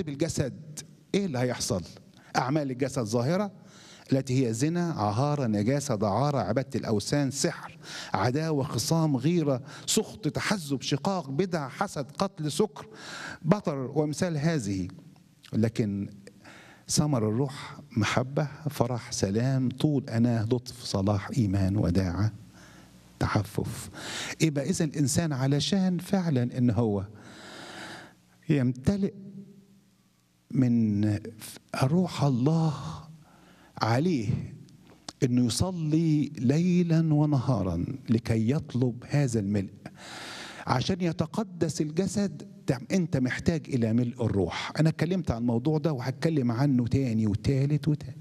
تعطي بالجسد ايه اللي هيحصل اعمال الجسد ظاهره التي هي زنا عهارة نجاسة دعارة عبادة الأوثان سحر عداوة خصام غيرة سخط تحزب شقاق بدع حسد قتل سكر بطر وامثال هذه لكن ثمر الروح محبة فرح سلام طول أناه لطف صلاح إيمان وداعة تحفف يبقى إذا الإنسان علشان فعلا إن هو يمتلئ من روح الله عليه انه يصلي ليلا ونهارا لكي يطلب هذا الملء عشان يتقدس الجسد انت محتاج الى ملء الروح انا اتكلمت عن الموضوع ده وهتكلم عنه تاني وتالت وتالت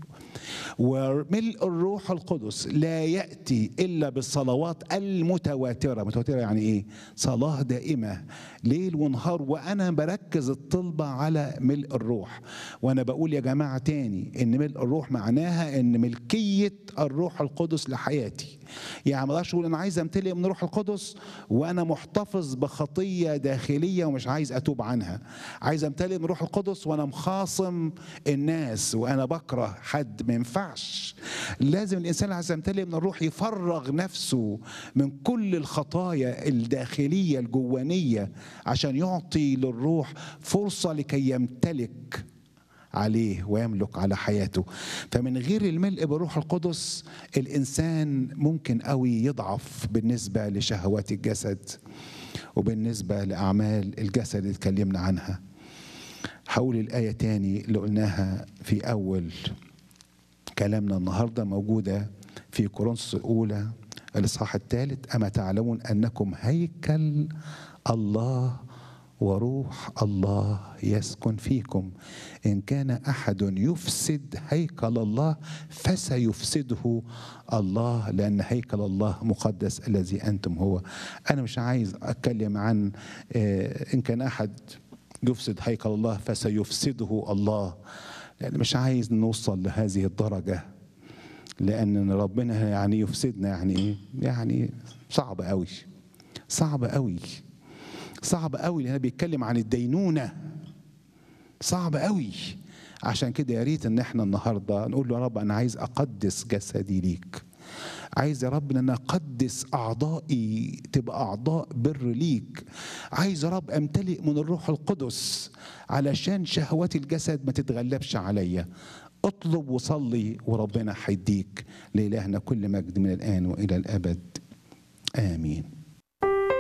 وملء الروح القدس لا ياتي الا بالصلوات المتواتره متواتره يعني ايه صلاه دائمه ليل ونهار وانا بركز الطلبه على ملء الروح وانا بقول يا جماعه تاني ان ملء الروح معناها ان ملكيه الروح القدس لحياتي يعني ما اقول انا عايز امتلئ من الروح القدس وانا محتفظ بخطيه داخليه ومش عايز اتوب عنها عايز امتلئ من الروح القدس وانا مخاصم الناس وانا بكره حد ما ينفعش لازم الانسان اللي عايز يمتلئ من الروح يفرغ نفسه من كل الخطايا الداخليه الجوانيه عشان يعطي للروح فرصه لكي يمتلك عليه ويملك على حياته فمن غير الملء بالروح القدس الانسان ممكن قوي يضعف بالنسبه لشهوات الجسد وبالنسبه لاعمال الجسد اللي اتكلمنا عنها هقول الايه تاني اللي قلناها في اول كلامنا النهارده موجوده في كورنثوس الاولى الاصحاح الثالث اما تعلمون انكم هيكل الله وروح الله يسكن فيكم ان كان احد يفسد هيكل الله فسيفسده الله لان هيكل الله مقدس الذي انتم هو انا مش عايز اتكلم عن ان كان احد يفسد هيكل الله فسيفسده الله لان مش عايز نوصل لهذه الدرجه لان ربنا يعني يفسدنا يعني ايه يعني صعب قوي صعب قوي صعب قوي لان بيتكلم عن الدينونه صعب قوي عشان كده يا ريت ان احنا النهارده نقول له يا رب انا عايز اقدس جسدي ليك عايز يا رب ان انا اقدس اعضائي تبقى اعضاء بر ليك عايز يا رب امتلئ من الروح القدس علشان شهوات الجسد ما تتغلبش عليا اطلب وصلي وربنا هيديك لإلهنا كل مجد من الآن وإلى الأبد آمين